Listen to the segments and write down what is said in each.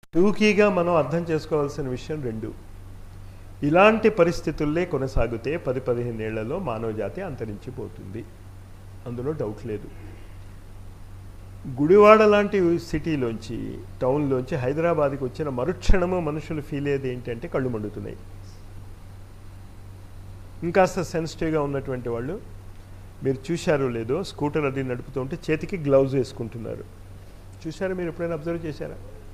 టూకీగా మనం అర్థం చేసుకోవాల్సిన విషయం రెండు ఇలాంటి పరిస్థితుల్లే కొనసాగితే పది పదిహేను ఏళ్లలో మానవ జాతి అంతరించిపోతుంది అందులో డౌట్ లేదు గుడివాడ లాంటి సిటీలోంచి టౌన్లోంచి హైదరాబాద్కి వచ్చిన మరుక్షణము మనుషులు ఫీల్ అయ్యేది ఏంటంటే కళ్ళు మండుతున్నాయి ఇంకాస్త సెన్సిటివ్గా ఉన్నటువంటి వాళ్ళు మీరు చూశారో లేదో స్కూటర్ అది నడుపుతూ ఉంటే చేతికి గ్లౌజ్ వేసుకుంటున్నారు చూసారా మీరు ఎప్పుడైనా అబ్జర్వ్ చేశారా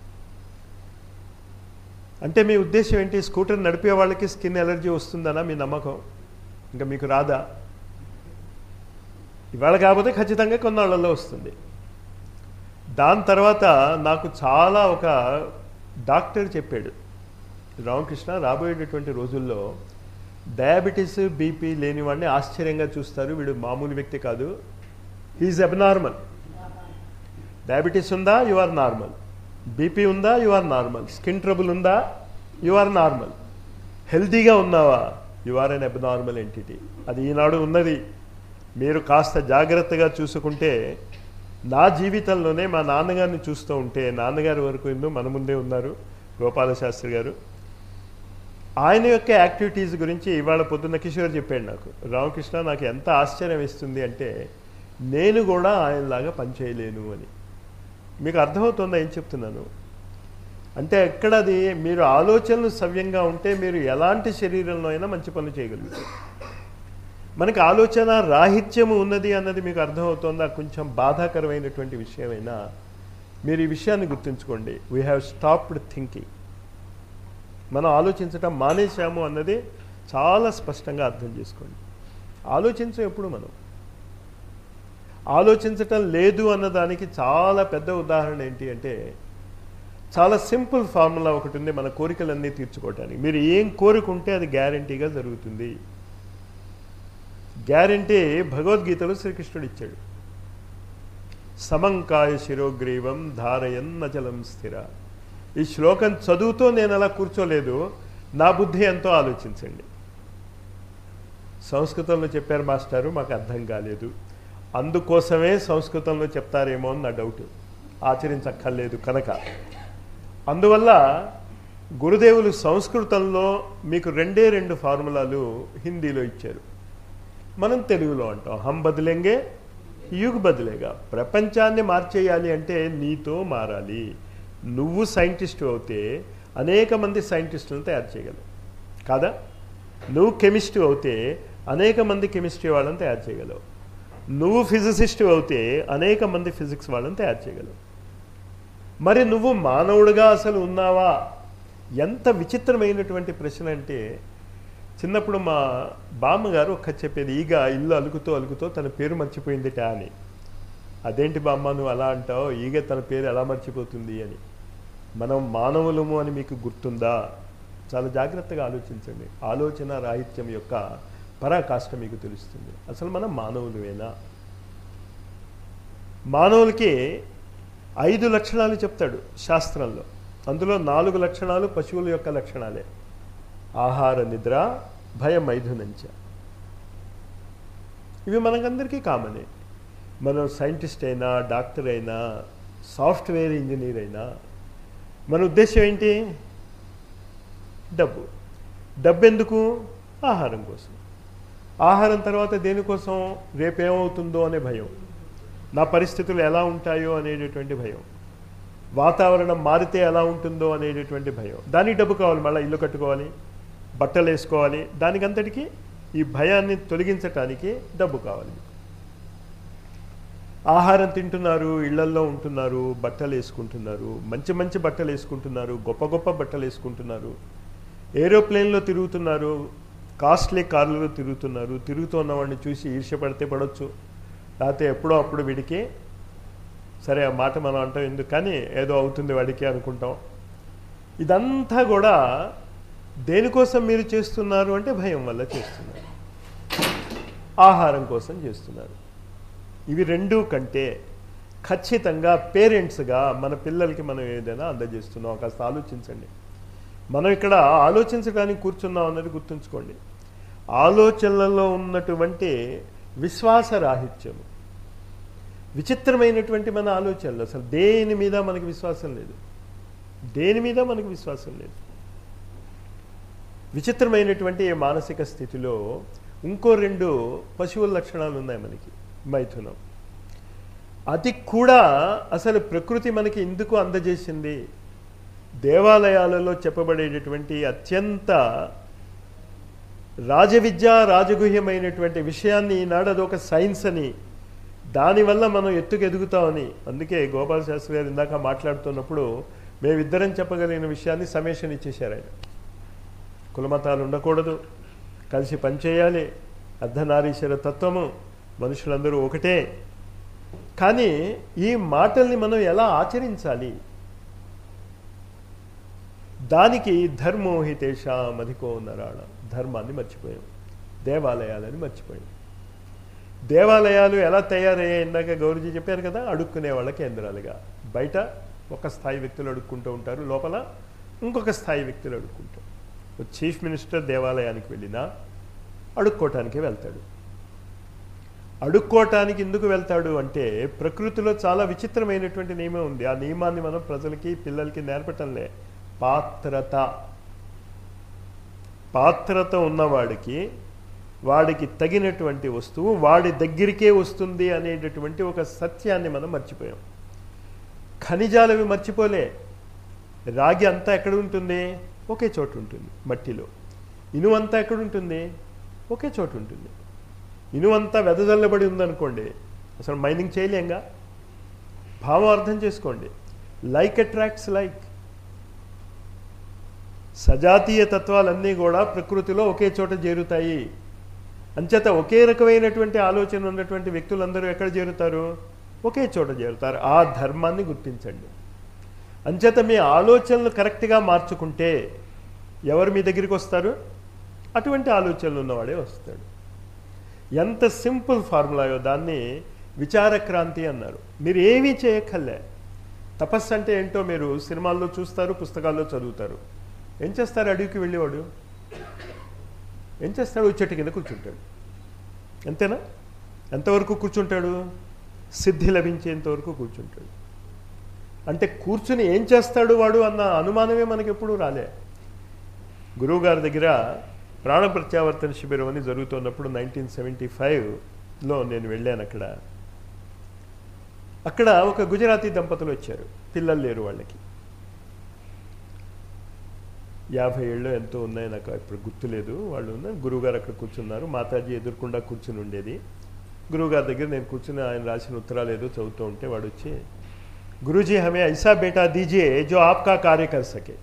అంటే మీ ఉద్దేశం ఏంటి స్కూటర్ నడిపే వాళ్ళకి స్కిన్ ఎలర్జీ వస్తుందనా మీ నమ్మకం ఇంకా మీకు రాదా ఇవాళ కాకపోతే ఖచ్చితంగా కొన్నాళ్ళలో వస్తుంది దాని తర్వాత నాకు చాలా ఒక డాక్టర్ చెప్పాడు రామకృష్ణ రాబోయేటటువంటి రోజుల్లో డయాబెటీస్ బీపీ లేని వాడిని ఆశ్చర్యంగా చూస్తారు వీడు మామూలు వ్యక్తి కాదు హీఈస్ అబ్నార్మల్ డయాబెటీస్ ఉందా యు ఆర్ నార్మల్ బీపీ ఉందా you are normal skin trouble ఉందా యు ఆర్ నార్మల్ హెల్తీగా ఉన్నావా you are an abnormal entity అది ఈనాడు ఉన్నది మీరు కాస్త జాగ్రత్తగా చూసుకుంటే నా జీవితంలోనే మా నాన్నగారిని చూస్తూ ఉంటే నాన్నగారి వరకు ఎన్నో మన ముందే ఉన్నారు గోపాలశాస్త్రి గారు ఆయన యొక్క యాక్టివిటీస్ గురించి ఇవాళ పొద్దున్న కిషోర్ చెప్పాడు నాకు రామకృష్ణ నాకు ఎంత ఆశ్చర్యం ఇస్తుంది అంటే నేను కూడా ఆయనలాగా పనిచేయలేను అని మీకు అర్థమవుతుందా ఏం చెప్తున్నాను అంటే ఎక్కడది మీరు ఆలోచనలు సవ్యంగా ఉంటే మీరు ఎలాంటి శరీరంలో అయినా మంచి పనులు చేయగలుగుతారు మనకి ఆలోచన రాహిత్యము ఉన్నది అన్నది మీకు అర్థమవుతుందా కొంచెం బాధాకరమైనటువంటి విషయమైనా మీరు ఈ విషయాన్ని గుర్తుంచుకోండి వీ హ్యావ్ స్టాప్డ్ థింకింగ్ మనం ఆలోచించటం మానేశాము అన్నది చాలా స్పష్టంగా అర్థం చేసుకోండి ఆలోచించం ఎప్పుడు మనం ఆలోచించటం లేదు అన్నదానికి చాలా పెద్ద ఉదాహరణ ఏంటి అంటే చాలా సింపుల్ ఫార్ములా ఒకటి ఉంది మన కోరికలన్నీ తీర్చుకోవటానికి మీరు ఏం కోరుకుంటే అది గ్యారంటీగా జరుగుతుంది గ్యారంటీ భగవద్గీతలో శ్రీకృష్ణుడు ఇచ్చాడు సమంకాయ శిరోగ్రీవం ధారయన్నచలం స్థిర ఈ శ్లోకం చదువుతూ నేను అలా కూర్చోలేదు నా బుద్ధి ఎంతో ఆలోచించండి సంస్కృతంలో చెప్పారు మాస్టారు మాకు అర్థం కాలేదు అందుకోసమే సంస్కృతంలో చెప్తారేమో అని నా డౌట్ ఆచరించక్కర్లేదు కనుక అందువల్ల గురుదేవులు సంస్కృతంలో మీకు రెండే రెండు ఫార్ములాలు హిందీలో ఇచ్చారు మనం తెలుగులో అంటాం హం బదిలేంగే యుగ్ బదిలేగా ప్రపంచాన్ని మార్చేయాలి అంటే నీతో మారాలి నువ్వు సైంటిస్ట్ అవుతే అనేక మంది సైంటిస్టులను తయారు చేయగలవు కాదా నువ్వు కెమిస్ట్రీ అవుతే అనేక మంది కెమిస్ట్రీ వాళ్ళని తయారు చేయగలవు నువ్వు ఫిజిసిస్ట్ అవుతే అనేక మంది ఫిజిక్స్ వాళ్ళని తయారు చేయగలవు మరి నువ్వు మానవుడిగా అసలు ఉన్నావా ఎంత విచిత్రమైనటువంటి ప్రశ్న అంటే చిన్నప్పుడు మా బామ్మగారు ఒక్క చెప్పేది ఈగ ఇల్లు అలుకుతూ అలుకుతూ తన పేరు మర్చిపోయిందిట అని అదేంటి బామ్మ నువ్వు అలా అంటావు ఈగ తన పేరు ఎలా మర్చిపోతుంది అని మనం మానవులము అని మీకు గుర్తుందా చాలా జాగ్రత్తగా ఆలోచించండి ఆలోచన రాహిత్యం యొక్క పరాకాష్ట మీకు తెలుస్తుంది అసలు మనం మానవులమేనా మానవులకి ఐదు లక్షణాలు చెప్తాడు శాస్త్రంలో అందులో నాలుగు లక్షణాలు పశువుల యొక్క లక్షణాలే ఆహార నిద్ర భయం మైథునంచ ఇవి మనకందరికీ కామనే మనం సైంటిస్ట్ అయినా డాక్టర్ అయినా సాఫ్ట్వేర్ ఇంజనీర్ అయినా మన ఉద్దేశం ఏంటి డబ్బు డబ్బు ఎందుకు ఆహారం కోసం ఆహారం తర్వాత దేనికోసం రేపేమవుతుందో అనే భయం నా పరిస్థితులు ఎలా ఉంటాయో అనేటటువంటి భయం వాతావరణం మారితే ఎలా ఉంటుందో అనేటటువంటి భయం దానికి డబ్బు కావాలి మళ్ళీ ఇల్లు కట్టుకోవాలి బట్టలు వేసుకోవాలి దానికంతటికి ఈ భయాన్ని తొలగించటానికి డబ్బు కావాలి ఆహారం తింటున్నారు ఇళ్లల్లో ఉంటున్నారు బట్టలు వేసుకుంటున్నారు మంచి మంచి బట్టలు వేసుకుంటున్నారు గొప్ప గొప్ప బట్టలు వేసుకుంటున్నారు ఏరోప్లేన్లో తిరుగుతున్నారు కాస్ట్లీ కార్లలో తిరుగుతున్నారు తిరుగుతున్న వాడిని చూసి ఈర్ష్యపడితే పడవచ్చు లేకపోతే ఎప్పుడో అప్పుడు వీడికి సరే ఆ మాట మనం అంటాం ఎందుకు కానీ ఏదో అవుతుంది వాడికి అనుకుంటాం ఇదంతా కూడా దేనికోసం మీరు చేస్తున్నారు అంటే భయం వల్ల చేస్తున్నారు ఆహారం కోసం చేస్తున్నారు ఇవి రెండు కంటే ఖచ్చితంగా పేరెంట్స్గా మన పిల్లలకి మనం ఏదైనా అందజేస్తున్నాం కాస్త ఆలోచించండి మనం ఇక్కడ ఆలోచించడానికి కూర్చున్నాం అన్నది గుర్తుంచుకోండి ఆలోచనలలో ఉన్నటువంటి విశ్వాస రాహిత్యము విచిత్రమైనటువంటి మన ఆలోచనలు అసలు దేని మీద మనకి విశ్వాసం లేదు దేని మీద మనకు విశ్వాసం లేదు విచిత్రమైనటువంటి ఈ మానసిక స్థితిలో ఇంకో రెండు పశువుల లక్షణాలు ఉన్నాయి మనకి మైథునం అది కూడా అసలు ప్రకృతి మనకి ఎందుకు అందజేసింది దేవాలయాలలో చెప్పబడేటటువంటి అత్యంత రాజవిద్య రాజగుహ్యమైనటువంటి విషయాన్ని ఈనాడు అదొక సైన్స్ అని దానివల్ల మనం ఎత్తుకు ఎదుగుతామని అందుకే గోపాల శాస్త్రి గారు ఇందాక మాట్లాడుతున్నప్పుడు మేమిద్దరం చెప్పగలిగిన విషయాన్ని సమేషన్ ఇచ్చేశారు ఆయన కులమతాలు ఉండకూడదు కలిసి పనిచేయాలి అర్ధనారీశ్వర తత్వము మనుషులందరూ ఒకటే కానీ ఈ మాటల్ని మనం ఎలా ఆచరించాలి దానికి ధర్మోహితేషాం అధికో నరాళ ధర్మాన్ని మర్చిపోయాం దేవాలయాలని మర్చిపోయాం దేవాలయాలు ఎలా తయారయ్యాయి ఇందాక గౌరవజీ చెప్పారు కదా అడుక్కునే వాళ్ళ కేంద్రాలుగా బయట ఒక స్థాయి వ్యక్తులు అడుక్కుంటూ ఉంటారు లోపల ఇంకొక స్థాయి వ్యక్తులు అడుక్కుంటారు చీఫ్ మినిస్టర్ దేవాలయానికి వెళ్ళినా అడుక్కోవటానికి వెళ్తాడు అడుక్కోవటానికి ఎందుకు వెళ్తాడు అంటే ప్రకృతిలో చాలా విచిత్రమైనటువంటి నియమం ఉంది ఆ నియమాన్ని మనం ప్రజలకి పిల్లలకి నేర్పటంలే పాత్రత పాత్రత ఉన్నవాడికి వాడికి తగినటువంటి వస్తువు వాడి దగ్గరికే వస్తుంది అనేటటువంటి ఒక సత్యాన్ని మనం మర్చిపోయాం ఖనిజాలవి మర్చిపోలే రాగి అంతా ఎక్కడ ఉంటుంది ఒకే చోట ఉంటుంది మట్టిలో ఇనుము అంతా ఎక్కడ ఉంటుంది ఒకే చోట ఉంటుంది ఇనుము అంతా వెదజల్లబడి ఉందనుకోండి అసలు మైనింగ్ చేయలేంగా భావం అర్థం చేసుకోండి లైక్ అట్రాక్ట్స్ లైక్ సజాతీయ తత్వాలన్నీ కూడా ప్రకృతిలో ఒకే చోట చేరుతాయి అంచేత ఒకే రకమైనటువంటి ఆలోచన ఉన్నటువంటి వ్యక్తులందరూ ఎక్కడ చేరుతారు ఒకే చోట చేరుతారు ఆ ధర్మాన్ని గుర్తించండి అంచేత మీ ఆలోచనలు కరెక్ట్గా మార్చుకుంటే ఎవరు మీ దగ్గరికి వస్తారు అటువంటి ఆలోచనలు ఉన్నవాడే వస్తాడు ఎంత సింపుల్ ఫార్ములాయో దాన్ని విచారక్రాంతి అన్నారు మీరు ఏమీ చేయక్కర్లే తపస్సు అంటే ఏంటో మీరు సినిమాల్లో చూస్తారు పుస్తకాల్లో చదువుతారు ఏం చేస్తారు అడవికి వెళ్ళేవాడు ఏం చేస్తాడు చెట్టు కింద కూర్చుంటాడు అంతేనా ఎంతవరకు కూర్చుంటాడు సిద్ధి లభించేంత వరకు కూర్చుంటాడు అంటే కూర్చుని ఏం చేస్తాడు వాడు అన్న అనుమానమే మనకి ఎప్పుడూ రాలే గురువుగారి దగ్గర ప్రాణ ప్రత్యావర్తన శిబిరం అని జరుగుతున్నప్పుడు నైన్టీన్ సెవెంటీ ఫైవ్లో నేను వెళ్ళాను అక్కడ అక్కడ ఒక గుజరాతీ దంపతులు వచ్చారు పిల్లలు లేరు వాళ్ళకి యాభై ఏళ్ళు ఎంతో ఉన్నాయి నాకు ఇప్పుడు గుర్తులేదు వాళ్ళు ఉన్నారు గురువుగారు అక్కడ కూర్చున్నారు మాతాజీ ఎదుర్కొండా కూర్చుని ఉండేది గురువుగారి దగ్గర నేను కూర్చుని ఆయన రాసిన ఉత్తరాలు ఏదో చదువుతూ ఉంటే వాడు వచ్చి గురూజీ హమే ఐసా బేటా దీజియే జో ఆప్కా కార్య కర్ సకే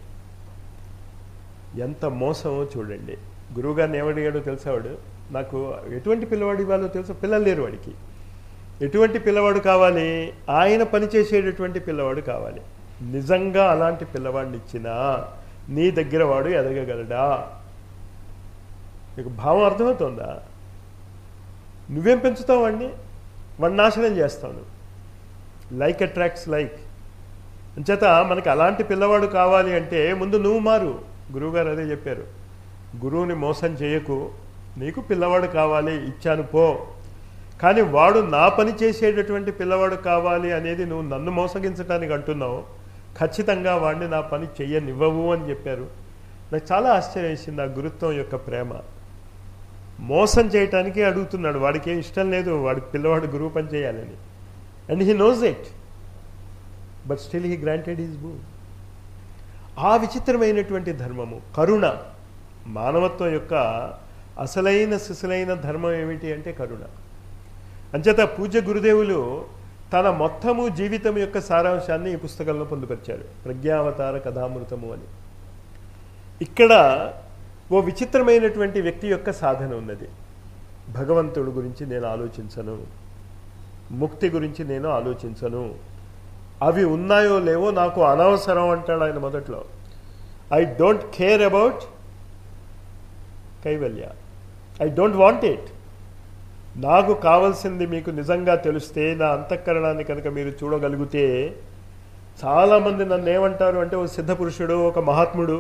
ఎంత మోసమో చూడండి గురువుగారిని ఏమడిగాడో తెలుసా వాడు నాకు ఎటువంటి పిల్లవాడు ఇవ్వాలో తెలుసా పిల్లలు లేరు వాడికి ఎటువంటి పిల్లవాడు కావాలి ఆయన పనిచేసేటటువంటి పిల్లవాడు కావాలి నిజంగా అలాంటి పిల్లవాడిని ఇచ్చినా నీ దగ్గర వాడు ఎదగగలడా నీకు భావం అర్థమవుతుందా నువ్వేం పెంచుతావు వాడిని వాడిని నాశనం చేస్తావు నువ్వు లైక్ అట్రాక్ట్స్ లైక్ అంచేత మనకి అలాంటి పిల్లవాడు కావాలి అంటే ముందు నువ్వు మారు గురువుగారు అదే చెప్పారు గురువుని మోసం చేయకు నీకు పిల్లవాడు కావాలి ఇచ్చాను పో కానీ వాడు నా పని చేసేటటువంటి పిల్లవాడు కావాలి అనేది నువ్వు నన్ను మోసగించడానికి అంటున్నావు ఖచ్చితంగా వాడిని నా పని చెయ్యనివ్వవు అని చెప్పారు నాకు చాలా ఆశ్చర్యం వేసింది ఆ గురుత్వం యొక్క ప్రేమ మోసం చేయటానికి అడుగుతున్నాడు వాడికి ఏం ఇష్టం లేదు వాడి పిల్లవాడు గురువు పని చేయాలని and he knows it but still he granted his బూ ఆ విచిత్రమైనటువంటి ధర్మము కరుణ మానవత్వం యొక్క అసలైన సిసలైన ధర్మం ఏమిటి అంటే కరుణ అంచేత పూజ్య గురుదేవులు తన మొత్తము జీవితం యొక్క సారాంశాన్ని ఈ పుస్తకంలో పొందుపరిచారు ప్రజ్ఞావతార కథామృతము అని ఇక్కడ ఓ విచిత్రమైనటువంటి వ్యక్తి యొక్క సాధన ఉన్నది భగవంతుడు గురించి నేను ఆలోచించను ముక్తి గురించి నేను ఆలోచించను అవి ఉన్నాయో లేవో నాకు అనవసరం అంటాడు ఆయన మొదట్లో I don't care about Kaivalya I don't want it నాకు కావలసింది మీకు నిజంగా తెలిస్తే నా అంతఃకరణాన్ని కనుక మీరు చూడగలిగితే చాలామంది నన్ను ఏమంటారు అంటే ఒక సిద్ధపురుషుడు ఒక మహాత్ముడు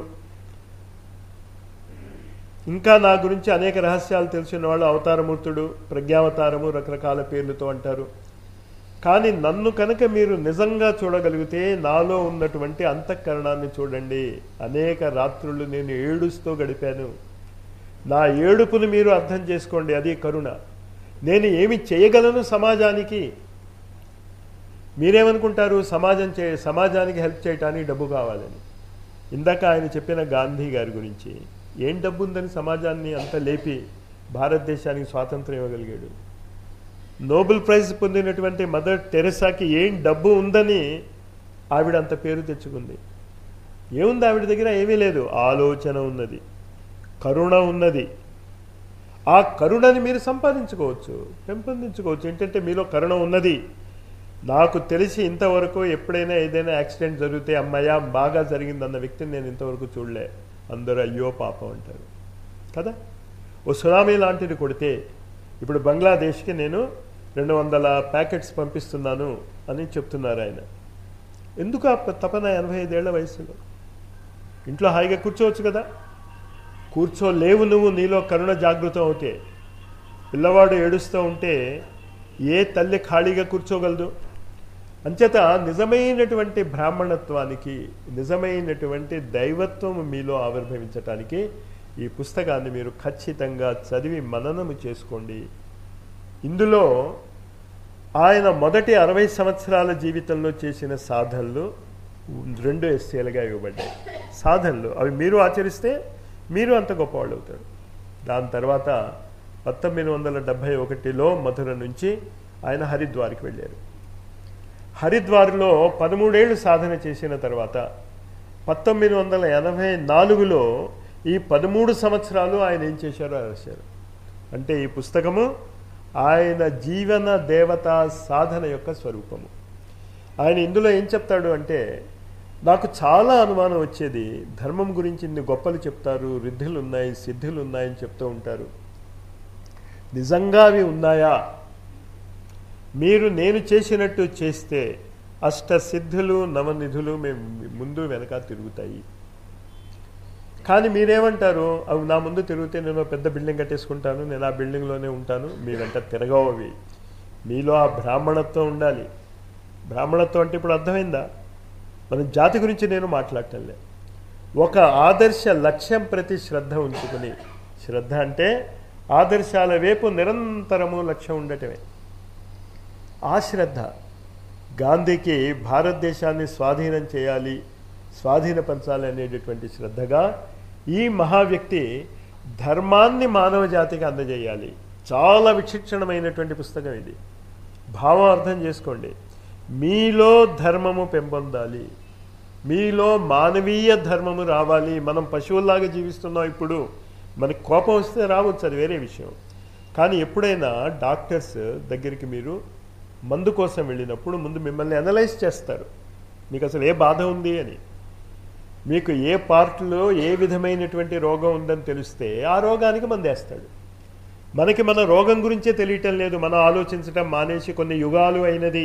ఇంకా నా గురించి అనేక రహస్యాలు తెలిసిన వాళ్ళు అవతారమూర్తుడు ప్రజ్ఞావతారము రకరకాల పేర్లతో అంటారు కానీ నన్ను కనుక మీరు నిజంగా చూడగలిగితే నాలో ఉన్నటువంటి అంతఃకరణాన్ని చూడండి అనేక రాత్రులు నేను ఏడుస్తూ గడిపాను నా ఏడుపును మీరు అర్థం చేసుకోండి అది కరుణ నేను ఏమి చేయగలను సమాజానికి మీరేమనుకుంటారు సమాజం చే సమాజానికి హెల్ప్ చేయటానికి డబ్బు కావాలని ఇందాక ఆయన చెప్పిన గాంధీ గారి గురించి ఏం డబ్బు ఉందని సమాజాన్ని అంత లేపి భారతదేశానికి స్వాతంత్రం ఇవ్వగలిగాడు నోబెల్ ప్రైజ్ పొందినటువంటి మదర్ టెరెసాకి ఏం డబ్బు ఉందని ఆవిడ అంత పేరు తెచ్చుకుంది ఏముంది ఆవిడ దగ్గర ఏమీ లేదు ఆలోచన ఉన్నది కరుణ ఉన్నది ఆ కరుణని మీరు సంపాదించుకోవచ్చు పెంపొందించుకోవచ్చు ఏంటంటే మీలో కరుణ ఉన్నది నాకు తెలిసి ఇంతవరకు ఎప్పుడైనా ఏదైనా యాక్సిడెంట్ జరిగితే అమ్మయ్య బాగా జరిగిందన్న వ్యక్తిని నేను ఇంతవరకు చూడలే అందరూ అయ్యో పాపం అంటారు కదా ఓ సునామీ లాంటిది కొడితే ఇప్పుడు బంగ్లాదేశ్కి నేను రెండు వందల ప్యాకెట్స్ పంపిస్తున్నాను అని చెప్తున్నారు ఆయన ఎందుకు ఆ తపన ఎనభై ఐదేళ్ల వయసులో ఇంట్లో హాయిగా కూర్చోవచ్చు కదా కూర్చోలేవు నువ్వు నీలో కరుణ జాగృతం అవుతే పిల్లవాడు ఏడుస్తూ ఉంటే ఏ తల్లి ఖాళీగా కూర్చోగలదు అంచేత నిజమైనటువంటి బ్రాహ్మణత్వానికి నిజమైనటువంటి దైవత్వం మీలో ఆవిర్భవించటానికి ఈ పుస్తకాన్ని మీరు ఖచ్చితంగా చదివి మననము చేసుకోండి ఇందులో ఆయన మొదటి అరవై సంవత్సరాల జీవితంలో చేసిన సాధనలు రెండు ఎస్సీలుగా ఇవ్వబడ్డాయి సాధనలు అవి మీరు ఆచరిస్తే మీరు అంత గొప్పవాళ్ళు అవుతారు దాని తర్వాత పంతొమ్మిది వందల డెబ్భై ఒకటిలో మధుర నుంచి ఆయన హరిద్వార్కి వెళ్ళారు హరిద్వార్లో పదమూడేళ్లు సాధన చేసిన తర్వాత పంతొమ్మిది వందల ఎనభై నాలుగులో ఈ పదమూడు సంవత్సరాలు ఆయన ఏం చేశారో రాశారు అంటే ఈ పుస్తకము ఆయన జీవన దేవతా సాధన యొక్క స్వరూపము ఆయన ఇందులో ఏం చెప్తాడు అంటే నాకు చాలా అనుమానం వచ్చేది ధర్మం గురించి ఇన్ని గొప్పలు చెప్తారు రిద్ధులు ఉన్నాయి సిద్ధులు ఉన్నాయని చెప్తూ ఉంటారు నిజంగా అవి ఉన్నాయా మీరు నేను చేసినట్టు చేస్తే అష్ట సిద్ధులు నవనిధులు మేము ముందు వెనక తిరుగుతాయి కానీ మీరేమంటారు అవి నా ముందు తిరిగితే నేను పెద్ద బిల్డింగ్ కట్టేసుకుంటాను నేను ఆ బిల్డింగ్లోనే ఉంటాను మీ వెంట తిరగవు అవి మీలో ఆ బ్రాహ్మణత్వం ఉండాలి బ్రాహ్మణత్వం అంటే ఇప్పుడు అర్థమైందా మన జాతి గురించి నేను మాట్లాడటంలే ఒక ఆదర్శ లక్ష్యం ప్రతి శ్రద్ధ ఉంచుకుని శ్రద్ధ అంటే ఆదర్శాల వైపు నిరంతరము లక్ష్యం ఉండటమే ఆ శ్రద్ధ గాంధీకి భారతదేశాన్ని స్వాధీనం చేయాలి స్వాధీనపరచాలి అనేటటువంటి శ్రద్ధగా ఈ మహావ్యక్తి ధర్మాన్ని మానవ జాతికి అందజేయాలి చాలా విచక్షణమైనటువంటి పుస్తకం ఇది భావం అర్థం చేసుకోండి మీలో ధర్మము పెంపొందాలి మీలో మానవీయ ధర్మము రావాలి మనం పశువుల్లాగా జీవిస్తున్నాం ఇప్పుడు మనకి కోపం వస్తే రావచ్చు అది వేరే విషయం కానీ ఎప్పుడైనా డాక్టర్స్ దగ్గరికి మీరు మందు కోసం వెళ్ళినప్పుడు ముందు మిమ్మల్ని అనలైజ్ చేస్తారు మీకు అసలు ఏ బాధ ఉంది అని మీకు ఏ పార్ట్లో ఏ విధమైనటువంటి రోగం ఉందని తెలిస్తే ఆ రోగానికి మందేస్తాడు మనకి మన రోగం గురించే తెలియటం లేదు మనం ఆలోచించటం మానేసి కొన్ని యుగాలు అయినది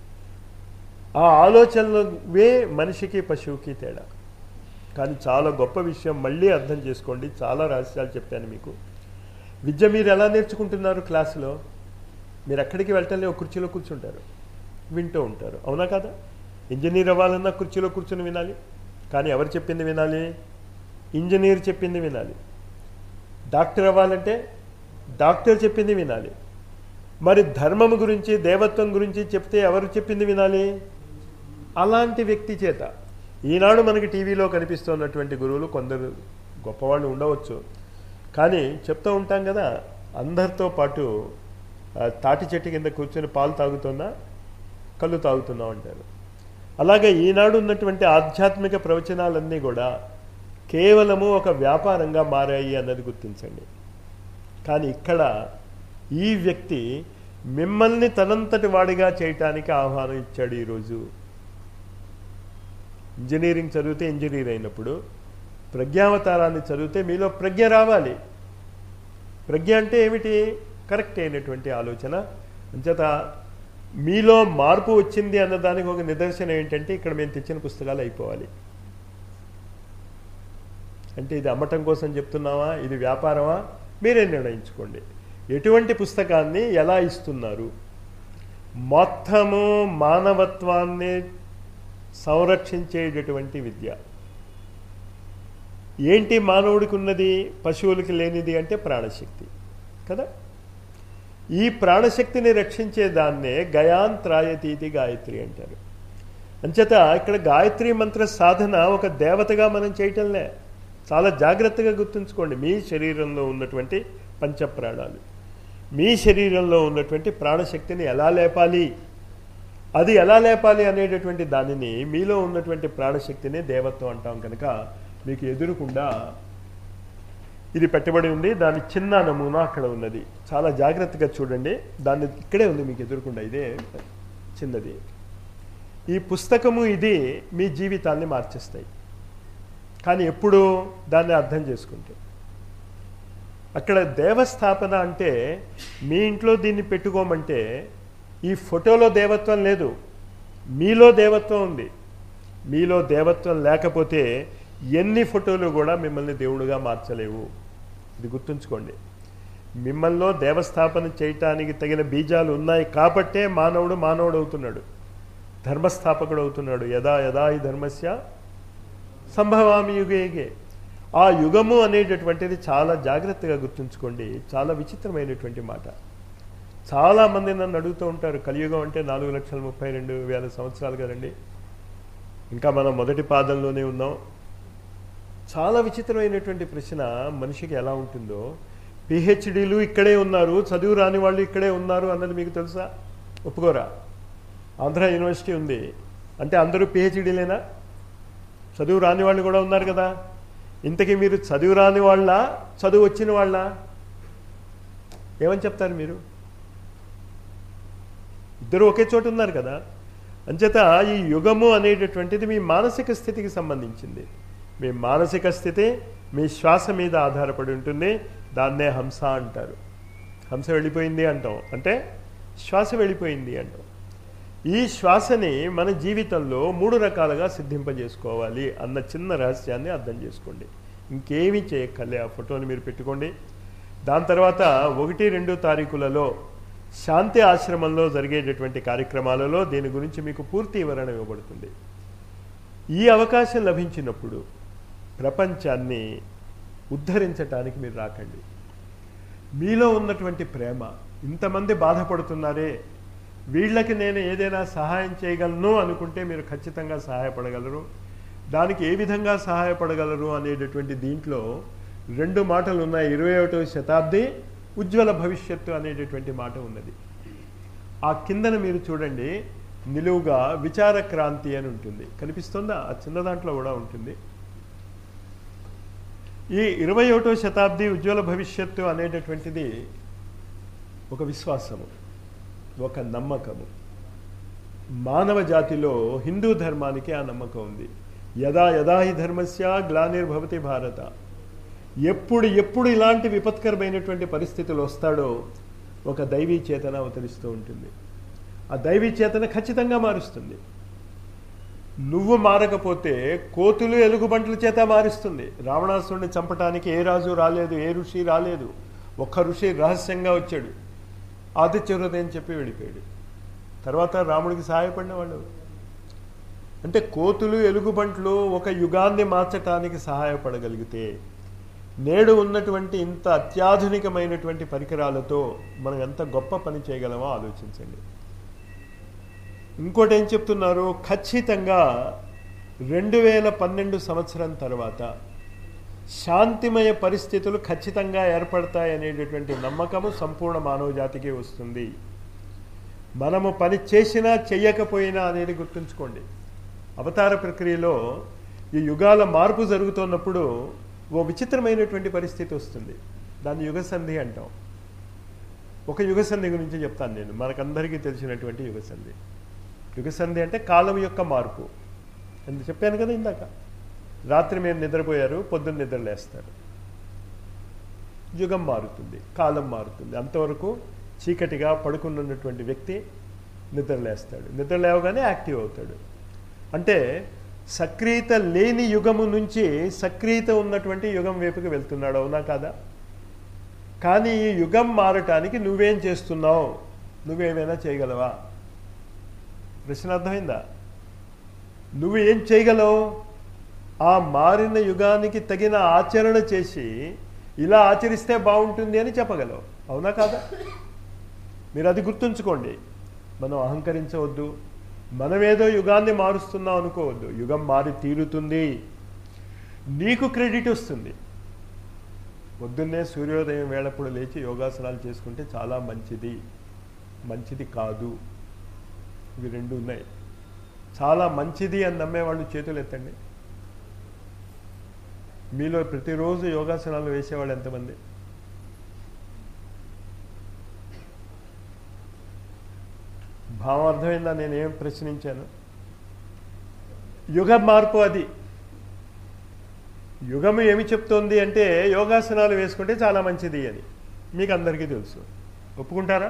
ఆ ఆలోచనలవే మనిషికి పశువుకి తేడా కానీ చాలా గొప్ప విషయం మళ్ళీ అర్థం చేసుకోండి చాలా రహస్యాలు చెప్పాను మీకు విద్య మీరు ఎలా నేర్చుకుంటున్నారు క్లాసులో మీరు ఎక్కడికి వెళ్ళటంలే ఒక కుర్చీలో కూర్చుంటారు వింటూ ఉంటారు అవునా కదా ఇంజనీర్ అవ్వాలన్నా కుర్చీలో కూర్చుని వినాలి కానీ ఎవరు చెప్పింది వినాలి ఇంజనీర్ చెప్పింది వినాలి డాక్టర్ అవ్వాలంటే డాక్టర్ చెప్పింది వినాలి మరి ధర్మం గురించి దేవత్వం గురించి చెప్తే ఎవరు చెప్పింది వినాలి అలాంటి వ్యక్తి చేత ఈనాడు మనకి టీవీలో కనిపిస్తున్నటువంటి గురువులు కొందరు గొప్పవాళ్ళు ఉండవచ్చు కానీ చెప్తూ ఉంటాం కదా అందరితో పాటు ఆ, తాటి చెట్టు కింద కూర్చొని పాలు తాగుతున్నా కళ్ళు తాగుతున్నాం అంటారు అలాగే ఈనాడు ఉన్నటువంటి ఆధ్యాత్మిక ప్రవచనాలన్నీ కూడా కేవలము ఒక వ్యాపారంగా మారాయి అన్నది గుర్తించండి కానీ ఇక్కడ ఈ వ్యక్తి మిమ్మల్ని తనంతటి వాడిగా చేయటానికి ఆహ్వానం ఇచ్చాడు ఈరోజు ఇంజనీరింగ్ చదివితే ఇంజనీర్ అయినప్పుడు ప్రజ్ఞావతారాన్ని చదివితే మీలో ప్రజ్ఞ రావాలి ప్రజ్ఞ అంటే ఏమిటి కరెక్ట్ అయినటువంటి ఆలోచన అంచేత మీలో మార్పు వచ్చింది అన్నదానికి ఒక నిదర్శనం ఏంటంటే ఇక్కడ మేము తెచ్చిన పుస్తకాలు అయిపోవాలి అంటే ఇది అమ్మటం కోసం చెప్తున్నావా ఇది వ్యాపారమా మీరే నిర్ణయించుకోండి ఎటువంటి పుస్తకాన్ని ఎలా ఇస్తున్నారు మొత్తము మానవత్వాన్ని సంరక్షించేటటువంటి విద్య ఏంటి మానవుడికి ఉన్నది పశువులకి లేనిది అంటే ప్రాణశక్తి కదా ఈ ప్రాణశక్తిని రక్షించే దాన్నే గయాంత్రాయతీతి గాయత్రి అంటారు అంచేత ఇక్కడ గాయత్రి మంత్ర సాధన ఒక దేవతగా మనం చేయటంలే చాలా జాగ్రత్తగా గుర్తుంచుకోండి మీ శరీరంలో ఉన్నటువంటి పంచప్రాణాలు మీ శరీరంలో ఉన్నటువంటి ప్రాణశక్తిని ఎలా లేపాలి అది ఎలా లేపాలి అనేటటువంటి దానిని మీలో ఉన్నటువంటి ప్రాణశక్తిని దేవత్వం అంటాం కనుక మీకు ఎదురుకుండా ఇది పెట్టబడి ఉంది దాని చిన్న నమూనా అక్కడ ఉన్నది చాలా జాగ్రత్తగా చూడండి దాన్ని ఇక్కడే ఉంది మీకు ఎదురుకుండా ఇదే చిన్నది ఈ పుస్తకము ఇది మీ జీవితాన్ని మార్చేస్తాయి కానీ ఎప్పుడు దాన్ని అర్థం చేసుకుంటే అక్కడ దేవస్థాపన అంటే మీ ఇంట్లో దీన్ని పెట్టుకోమంటే ఈ ఫోటోలో దేవత్వం లేదు మీలో దేవత్వం ఉంది మీలో దేవత్వం లేకపోతే ఎన్ని ఫోటోలు కూడా మిమ్మల్ని దేవుడుగా మార్చలేవు ఇది గుర్తుంచుకోండి మిమ్మల్ని దేవస్థాపన చేయటానికి తగిన బీజాలు ఉన్నాయి కాబట్టే మానవుడు మానవుడు అవుతున్నాడు ధర్మస్థాపకుడు అవుతున్నాడు యదా యదా ఈ ధర్మస్య సంభవామి యుగేగే ఆ యుగము అనేటటువంటిది చాలా జాగ్రత్తగా గుర్తుంచుకోండి చాలా విచిత్రమైనటువంటి మాట చాలామంది నన్ను అడుగుతూ ఉంటారు కలియుగం అంటే నాలుగు లక్షల ముప్పై రెండు వేల సంవత్సరాలు కదండి ఇంకా మనం మొదటి పాదంలోనే ఉన్నాం చాలా విచిత్రమైనటువంటి ప్రశ్న మనిషికి ఎలా ఉంటుందో పిహెచ్డీలు ఇక్కడే ఉన్నారు చదువు రాని వాళ్ళు ఇక్కడే ఉన్నారు అన్నది మీకు తెలుసా ఒప్పుకోరా ఆంధ్ర యూనివర్సిటీ ఉంది అంటే అందరూ పిహెచ్డీలేనా చదువు రాని వాళ్ళు కూడా ఉన్నారు కదా ఇంతకీ మీరు చదువు రాని వాళ్ళ చదువు వచ్చిన వాళ్ళ ఏమని చెప్తారు మీరు ఇద్దరు ఒకే చోట ఉన్నారు కదా అంచేత ఈ యుగము అనేటటువంటిది మీ మానసిక స్థితికి సంబంధించింది మీ మానసిక స్థితి మీ శ్వాస మీద ఆధారపడి ఉంటుంది దాన్నే హంస అంటారు హంస వెళ్ళిపోయింది అంటాం అంటే శ్వాస వెళ్ళిపోయింది అంటాం ఈ శ్వాసని మన జీవితంలో మూడు రకాలుగా సిద్ధింపజేసుకోవాలి అన్న చిన్న రహస్యాన్ని అర్థం చేసుకోండి ఇంకేమీ చేయక్కర్లే ఆ ఫోటోని మీరు పెట్టుకోండి దాని తర్వాత ఒకటి రెండు తారీఖులలో శాంతి ఆశ్రమంలో జరిగేటటువంటి కార్యక్రమాలలో దీని గురించి మీకు పూర్తి వివరణ ఇవ్వబడుతుంది ఈ అవకాశం లభించినప్పుడు ప్రపంచాన్ని ఉద్ధరించటానికి మీరు రాకండి మీలో ఉన్నటువంటి ప్రేమ ఇంతమంది బాధపడుతున్నారే వీళ్ళకి నేను ఏదైనా సహాయం చేయగలను అనుకుంటే మీరు ఖచ్చితంగా సహాయపడగలరు దానికి ఏ విధంగా సహాయపడగలరు అనేటటువంటి దీంట్లో రెండు మాటలు ఉన్నాయి ఇరవై ఒకటవ శతాబ్ది ఉజ్వల భవిష్యత్తు అనేటటువంటి మాట ఉన్నది ఆ కిందన మీరు చూడండి నిలువుగా విచార క్రాంతి అని ఉంటుంది కనిపిస్తుందా ఆ చిన్న దాంట్లో కూడా ఉంటుంది ఈ ఇరవై ఒకటో శతాబ్ది ఉజ్వల భవిష్యత్తు అనేటటువంటిది ఒక విశ్వాసము ఒక నమ్మకము మానవ జాతిలో హిందూ ధర్మానికి ఆ నమ్మకం ఉంది యదా యదా హి ధర్మస్య గ్లానిర్భవతి భారత ఎప్పుడు ఎప్పుడు ఇలాంటి విపత్కరమైనటువంటి పరిస్థితులు వస్తాడో ఒక దైవీ చేతన అవతరిస్తూ ఉంటుంది ఆ దైవీ చేతన ఖచ్చితంగా మారుస్తుంది నువ్వు మారకపోతే కోతులు ఎలుగుబంట్ల చేత మారుస్తుంది రావణాసురుడిని చంపటానికి ఏ రాజు రాలేదు ఏ ఋషి రాలేదు ఒక్క ఋషి రహస్యంగా వచ్చాడు ఆదిత్య హృదయం చెప్పి వెళ్ళిపోయాడు తర్వాత రాముడికి సహాయపడిన వాళ్ళు అంటే కోతులు ఎలుగుబంట్లు ఒక యుగాన్ని మార్చటానికి సహాయపడగలిగితే నేడు ఉన్నటువంటి ఇంత అత్యాధునికమైనటువంటి పరికరాలతో మనం ఎంత గొప్ప పని చేయగలమో ఆలోచించండి ఇంకోటి ఏం చెప్తున్నారు ఖచ్చితంగా రెండు వేల పన్నెండు సంవత్సరం తర్వాత శాంతిమయ పరిస్థితులు ఖచ్చితంగా ఏర్పడతాయి అనేటటువంటి నమ్మకము సంపూర్ణ మానవ జాతికి వస్తుంది మనము పని చేసినా చెయ్యకపోయినా అనేది గుర్తుంచుకోండి అవతార ప్రక్రియలో ఈ యుగాల మార్పు జరుగుతున్నప్పుడు ఓ విచిత్రమైనటువంటి పరిస్థితి వస్తుంది దాన్ని యుగసంధి అంటాం ఒక యుగసంధి గురించి చెప్తాను నేను మనకందరికీ తెలిసినటువంటి యుగసంధి యుగసంధి అంటే కాలం యొక్క మార్పు అని చెప్పాను కదా ఇందాక రాత్రి మీరు నిద్రపోయారు పొద్దున్న నిద్రలేస్తారు యుగం మారుతుంది కాలం మారుతుంది అంతవరకు చీకటిగా పడుకున్నటువంటి వ్యక్తి నిద్రలేస్తాడు నిద్ర లేవగానే యాక్టివ్ అవుతాడు అంటే సక్రియత లేని యుగము నుంచి సక్రియత ఉన్నటువంటి యుగం వైపుకి వెళ్తున్నాడు అవునా కాదా కానీ ఈ యుగం మారటానికి నువ్వేం చేస్తున్నావు నువ్వేమైనా చేయగలవా ప్రశ్న అర్థమైందా నువ్వు ఏం చేయగలవు ఆ మారిన యుగానికి తగిన ఆచరణ చేసి ఇలా ఆచరిస్తే బాగుంటుంది అని చెప్పగలవు అవునా కాదా మీరు అది గుర్తుంచుకోండి మనం అహంకరించవద్దు మనమేదో యుగాన్ని మారుస్తున్నాం అనుకోవద్దు యుగం మారి తీరుతుంది నీకు క్రెడిట్ వస్తుంది పొద్దున్నే సూర్యోదయం వేళప్పుడు లేచి యోగాసనాలు చేసుకుంటే చాలా మంచిది మంచిది కాదు ఇవి రెండు ఉన్నాయి చాలా మంచిది అని నమ్మేవాళ్ళు చేతులు ఎత్తండి మీలో ప్రతిరోజు యోగాసనాలు వేసేవాళ్ళు ఎంతమంది భావం అర్థమైందా నేను ఏం ప్రశ్నించాను యుగ మార్పు అది యుగము ఏమి చెప్తోంది అంటే యోగాసనాలు వేసుకుంటే చాలా మంచిది అని మీకు అందరికీ తెలుసు ఒప్పుకుంటారా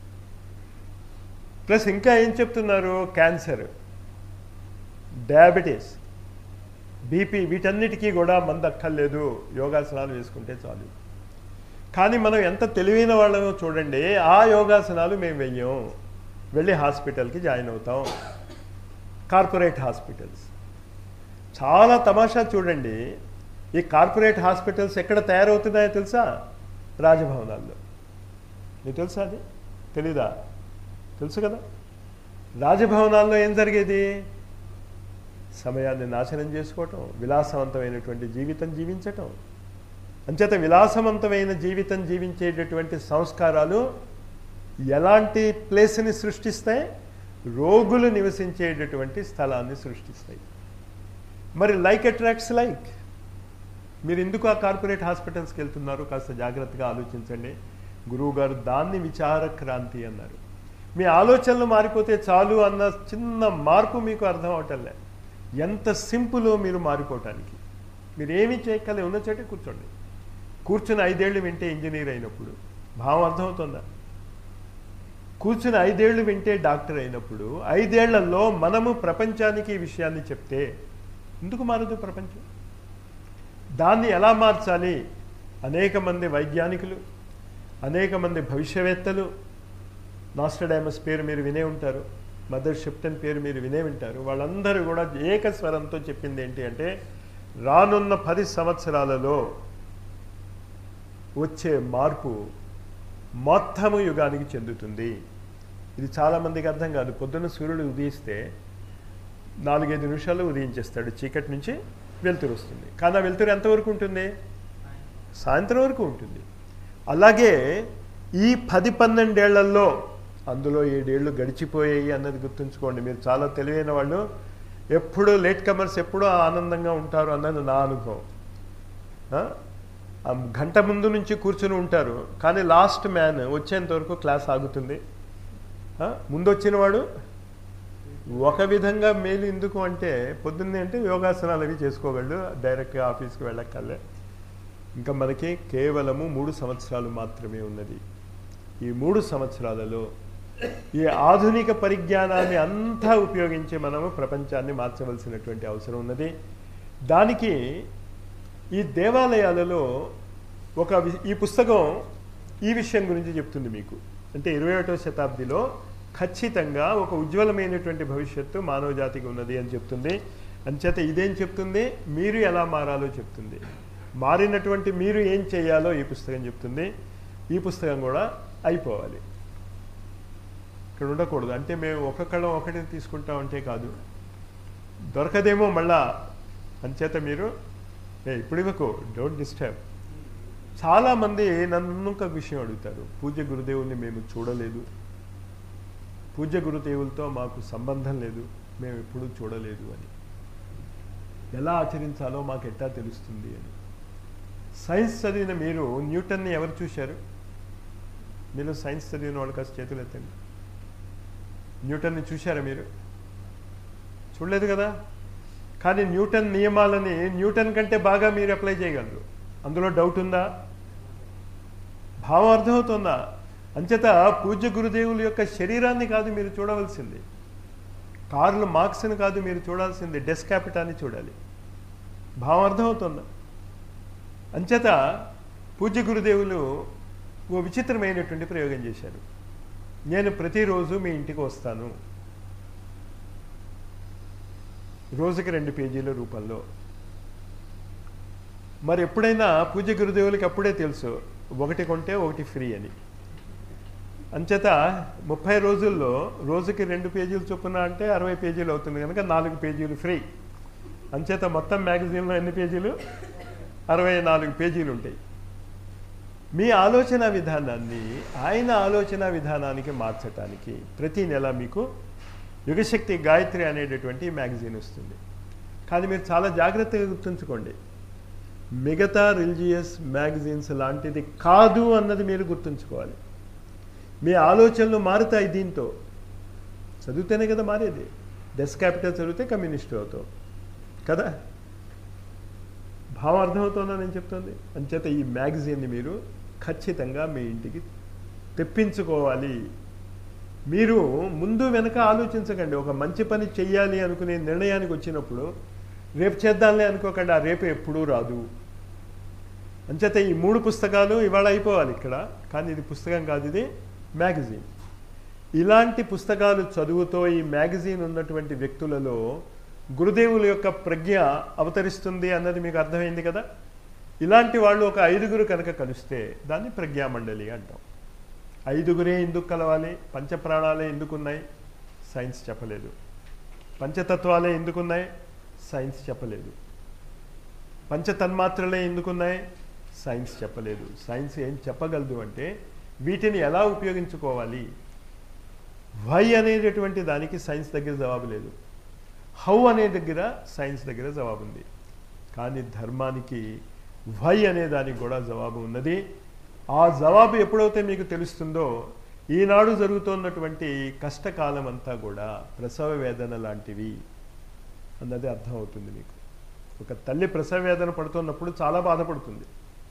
ప్లస్ ఇంకా ఏం చెప్తున్నారు క్యాన్సర్ డయాబెటీస్ బీపీ వీటన్నిటికీ కూడా మందు అక్కర్లేదు యోగాసనాలు వేసుకుంటే చాలు కానీ మనం ఎంత తెలివైన వాళ్ళమో చూడండి ఆ యోగాసనాలు మేము వెయ్యం వెళ్ళి హాస్పిటల్కి జాయిన్ అవుతాం కార్పొరేట్ హాస్పిటల్స్ చాలా తమాషా చూడండి ఈ కార్పొరేట్ హాస్పిటల్స్ ఎక్కడ తయారవుతున్నాయో తెలుసా రాజభవనాల్లో మీకు తెలుసా అది తెలీదా తెలుసు కదా రాజభవనాల్లో ఏం జరిగేది సమయాన్ని నాశనం చేసుకోవటం విలాసవంతమైనటువంటి జీవితం జీవించటం అంచేత విలాసవంతమైన జీవితం జీవించేటటువంటి సంస్కారాలు ఎలాంటి ప్లేస్ని సృష్టిస్తాయి రోగులు నివసించేటటువంటి స్థలాన్ని సృష్టిస్తాయి మరి లైక్ అట్రాక్ట్స్ లైక్ మీరు ఎందుకు ఆ కార్పొరేట్ హాస్పిటల్స్కి వెళ్తున్నారు కాస్త జాగ్రత్తగా ఆలోచించండి గురువు గారు దాన్ని విచార క్రాంతి అన్నారు మీ ఆలోచనలు మారిపోతే చాలు అన్న చిన్న మార్పు మీకు అర్థం అవటంలే ఎంత సింపుల్ మీరు మారిపోవటానికి మీరు ఏమీ చేయగలే ఉన్న చోటే కూర్చోండి కూర్చుని ఐదేళ్లు వింటే ఇంజనీర్ అయినప్పుడు భావం అర్థమవుతుందా కూర్చుని ఐదేళ్లు వింటే డాక్టర్ అయినప్పుడు ఐదేళ్లలో మనము ప్రపంచానికి ఈ విషయాన్ని చెప్తే ఎందుకు మారదు ప్రపంచం దాన్ని ఎలా మార్చాలి అనేక మంది వైజ్ఞానికులు అనేక మంది భవిష్యవేత్తలు నాస్టడామస్ పేరు మీరు వినే ఉంటారు మదర్ షిప్టన్ పేరు మీరు వినే ఉంటారు వాళ్ళందరూ కూడా ఏకస్వరంతో చెప్పింది ఏంటి అంటే రానున్న పది సంవత్సరాలలో వచ్చే మార్పు మొత్తము యుగానికి చెందుతుంది ఇది చాలామందికి అర్థం కాదు పొద్దున్న సూర్యుడు ఉదయిస్తే నాలుగైదు నిమిషాలు ఉదయించేస్తాడు చీకటి నుంచి వెలుతురు వస్తుంది కానీ ఆ వెలుతురు ఎంతవరకు ఉంటుంది సాయంత్రం వరకు ఉంటుంది అలాగే ఈ పది పన్నెండేళ్లలో అందులో ఏడేళ్లు గడిచిపోయాయి అన్నది గుర్తుంచుకోండి మీరు చాలా తెలివైన వాళ్ళు ఎప్పుడూ లేట్ కమర్స్ ఎప్పుడూ ఆనందంగా ఉంటారు అన్నది నా అనుభవం ఆ? ఆ గంట ముందు నుంచి కూర్చుని ఉంటారు కానీ లాస్ట్ మ్యాన్ వచ్చేంత వరకు క్లాస్ ఆగుతుంది ఆ? ముందు వచ్చిన వాడు ఒక విధంగా మేలు ఎందుకు అంటే పొద్దున్నే అంటే యోగాసనాలు అవి చేసుకోగలడు డైరెక్ట్గా ఆఫీస్కి వెళ్ళక్కర్లే ఇంకా మనకి కేవలము మూడు సంవత్సరాలు మాత్రమే ఉన్నది ఈ మూడు సంవత్సరాలలో ఈ ఆధునిక పరిజ్ఞానాన్ని అంతా ఉపయోగించి మనము ప్రపంచాన్ని మార్చవలసినటువంటి అవసరం ఉన్నది దానికి ఈ దేవాలయాలలో ఒక వి- ఈ పుస్తకం ఈ విషయం గురించి చెప్తుంది మీకు అంటే ఇరవై ఒకటో శతాబ్దిలో ఖచ్చితంగా ఒక ఉజ్వలమైనటువంటి భవిష్యత్తు మానవ జాతికి ఉన్నది అని చెప్తుంది అంచేత ఇదేం చెప్తుంది మీరు ఎలా మారాలో చెప్తుంది మారినటువంటి మీరు ఏం చేయాలో ఈ పుస్తకం చెప్తుంది ఈ పుస్తకం కూడా అయిపోవాలి ఇక్కడ ఉండకూడదు అంటే మేము ఒక కళం ఒకటి తీసుకుంటామంటే కాదు దొరకదేమో మళ్ళా అంచేత మీరు ఏ ఇప్పుడు ఇవ్వకు డోంట్ డిస్టర్బ్ చాలామంది నన్ను ఒక విషయం అడుగుతారు పూజ్య గురుదేవుల్ని మేము చూడలేదు పూజ్య గురుదేవులతో మాకు సంబంధం లేదు మేము ఎప్పుడూ చూడలేదు అని ఎలా ఆచరించాలో మాకు ఎట్టా తెలుస్తుంది అని సైన్స్ చదివిన మీరు న్యూటన్ని ఎవరు చూశారు మీరు సైన్స్ చదివిన వాళ్ళు కాస్త చేతులు ఎత్తండి న్యూటన్ని చూశారా మీరు చూడలేదు కదా కానీ న్యూటన్ నియమాలని న్యూటన్ కంటే బాగా మీరు అప్లై చేయగలరు అందులో డౌట్ ఉందా భావం అర్థమవుతుందా అంచేత పూజ్య గురుదేవుల యొక్క శరీరాన్ని కాదు మీరు చూడవలసింది కార్లు మార్క్స్ని కాదు మీరు చూడాల్సింది డెస్కాపిటాన్ని చూడాలి భావం అర్థమవుతుందా అంచేత పూజ్య గురుదేవులు ఓ విచిత్రమైనటువంటి ప్రయోగం చేశారు నేను ప్రతిరోజు మీ ఇంటికి వస్తాను రోజుకి రెండు పేజీల రూపంలో మరి ఎప్పుడైనా పూజ గురుదేవులకి అప్పుడే తెలుసు ఒకటి కొంటే ఒకటి ఫ్రీ అని అంచేత ముప్పై రోజుల్లో రోజుకి రెండు పేజీలు చొప్పున అంటే అరవై పేజీలు అవుతుంది కనుక నాలుగు పేజీలు ఫ్రీ అంచేత మొత్తం మ్యాగజైన్లో ఎన్ని పేజీలు అరవై నాలుగు పేజీలు ఉంటాయి మీ ఆలోచన విధానాన్ని ఆయన ఆలోచన విధానానికి మార్చటానికి ప్రతి నెల మీకు యుగశక్తి గాయత్రి అనేటటువంటి మ్యాగజైన్ వస్తుంది కానీ మీరు చాలా జాగ్రత్తగా గుర్తుంచుకోండి మిగతా రిలీజియస్ మ్యాగజైన్స్ లాంటిది కాదు అన్నది మీరు గుర్తుంచుకోవాలి మీ ఆలోచనలు మారుతాయి దీంతో చదివితేనే కదా మారేది డెస్ క్యాపిటల్ చదివితే కమ్యూనిస్ట్ అవుతావు కదా భావం అర్థమవుతుందా నేను చెప్తుంది అంచేత ఈ మ్యాగజైన్ని మీరు ఖచ్చితంగా మీ ఇంటికి తెప్పించుకోవాలి మీరు ముందు వెనక ఆలోచించకండి ఒక మంచి పని చెయ్యాలి అనుకునే నిర్ణయానికి వచ్చినప్పుడు రేపు చేద్దాంలే అనుకోకండి ఆ రేపు ఎప్పుడూ రాదు అంచేత ఈ మూడు పుస్తకాలు ఇవాళ అయిపోవాలి ఇక్కడ కానీ ఇది పుస్తకం కాదు ఇది మ్యాగజైన్ ఇలాంటి పుస్తకాలు చదువుతో ఈ మ్యాగజైన్ ఉన్నటువంటి వ్యక్తులలో గురుదేవుల యొక్క ప్రజ్ఞ అవతరిస్తుంది అన్నది మీకు అర్థమైంది కదా ఇలాంటి వాళ్ళు ఒక ఐదుగురు కనుక కలిస్తే దాన్ని ప్రజ్ఞామండలి అంటాం ఐదుగురే ఎందుకు కలవాలి పంచప్రాణాలే ఎందుకున్నాయి సైన్స్ చెప్పలేదు పంచతత్వాలే ఎందుకున్నాయి సైన్స్ చెప్పలేదు పంచతన్మాత్రలే ఎందుకున్నాయి సైన్స్ చెప్పలేదు సైన్స్ ఏం చెప్పగలదు అంటే వీటిని ఎలా ఉపయోగించుకోవాలి వై అనేటటువంటి దానికి సైన్స్ దగ్గర జవాబు లేదు హౌ అనే దగ్గర సైన్స్ దగ్గర జవాబు ఉంది కానీ ధర్మానికి వై అనే దానికి కూడా జవాబు ఉన్నది ఆ జవాబు ఎప్పుడైతే మీకు తెలుస్తుందో ఈనాడు జరుగుతున్నటువంటి కష్టకాలం అంతా కూడా ప్రసవ వేదన లాంటివి అన్నది అర్థమవుతుంది మీకు ఒక తల్లి ప్రసవ వేదన పడుతున్నప్పుడు చాలా బాధపడుతుంది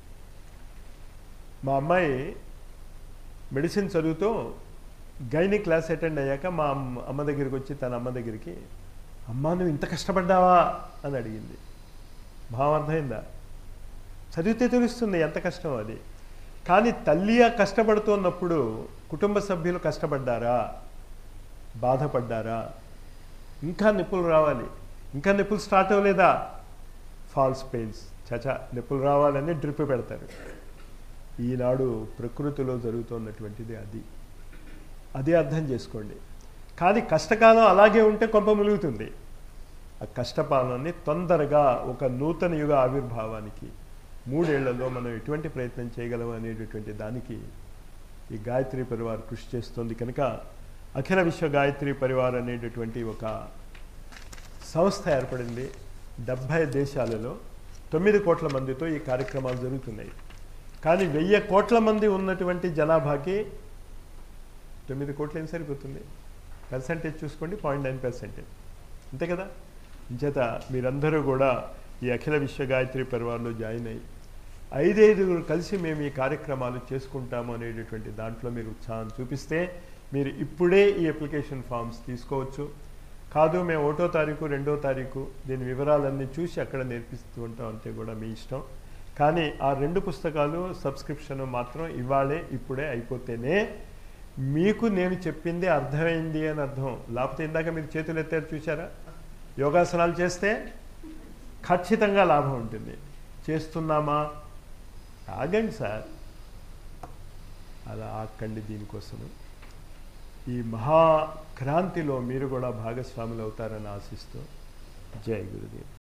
మా అమ్మాయి మెడిసిన్ చదువుతూ గైని క్లాస్ అటెండ్ అయ్యాక మా అమ్మ అమ్మ దగ్గరికి వచ్చి తన అమ్మ దగ్గరికి అమ్మ నువ్వు ఇంత కష్టపడ్డావా అని అడిగింది భావం అర్థమైందా చదివితే తెలుస్తుంది ఎంత కష్టం అది కానీ తల్లి కష్టపడుతున్నప్పుడు కుటుంబ సభ్యులు కష్టపడ్డారా బాధపడ్డారా ఇంకా నిప్పులు రావాలి ఇంకా నిప్పులు స్టార్ట్ అవ్వలేదా ఫాల్స్ పెయిన్స్ చచా నిప్పులు రావాలని డ్రిప్ పెడతారు ఈనాడు ప్రకృతిలో జరుగుతున్నటువంటిది అది అది అర్థం చేసుకోండి కానీ కష్టకాలం అలాగే ఉంటే కొంప ములుగుతుంది ఆ కష్టపాలనని తొందరగా ఒక నూతన యుగ ఆవిర్భావానికి మూడేళ్లలో మనం ఎటువంటి ప్రయత్నం చేయగలం అనేటటువంటి దానికి ఈ గాయత్రి పరివార్ కృషి చేస్తుంది కనుక అఖిల విశ్వ గాయత్రి పరివార్ అనేటటువంటి ఒక సంస్థ ఏర్పడింది డెబ్భై దేశాలలో తొమ్మిది కోట్ల మందితో ఈ కార్యక్రమాలు జరుగుతున్నాయి కానీ వెయ్యి కోట్ల మంది ఉన్నటువంటి జనాభాకి తొమ్మిది కోట్లు ఏం సరిపోతుంది పర్సంటేజ్ చూసుకోండి పాయింట్ నైన్ పర్సెంటేజ్ అంతే కదా ఇంచేత మీరందరూ కూడా ఈ అఖిల విశ్వ గాయత్రి పరివార్లో జాయిన్ అయ్యి ఐదైదుగురు కలిసి మేము ఈ కార్యక్రమాలు చేసుకుంటాము అనేటటువంటి దాంట్లో మీరు ఉత్సాహం చూపిస్తే మీరు ఇప్పుడే ఈ అప్లికేషన్ ఫామ్స్ తీసుకోవచ్చు కాదు మేము ఒకటో తారీఖు రెండో తారీఖు దీని వివరాలన్నీ చూసి అక్కడ నేర్పిస్తూ ఉంటాం అంతే కూడా మీ ఇష్టం కానీ ఆ రెండు పుస్తకాలు సబ్స్క్రిప్షన్ మాత్రం ఇవాళే ఇప్పుడే అయిపోతేనే మీకు నేను చెప్పింది అర్థమైంది అని అర్థం లేకపోతే ఇందాక మీరు చేతులు ఎత్తారు చూసారా యోగాసనాలు చేస్తే ఖచ్చితంగా లాభం ఉంటుంది చేస్తున్నామా ఆగండి సార్ అలా ఆకండి దీనికోసము ఈ మహాక్రాంతిలో మీరు కూడా భాగస్వాములు అవుతారని ఆశిస్తూ జై గురుదేవ్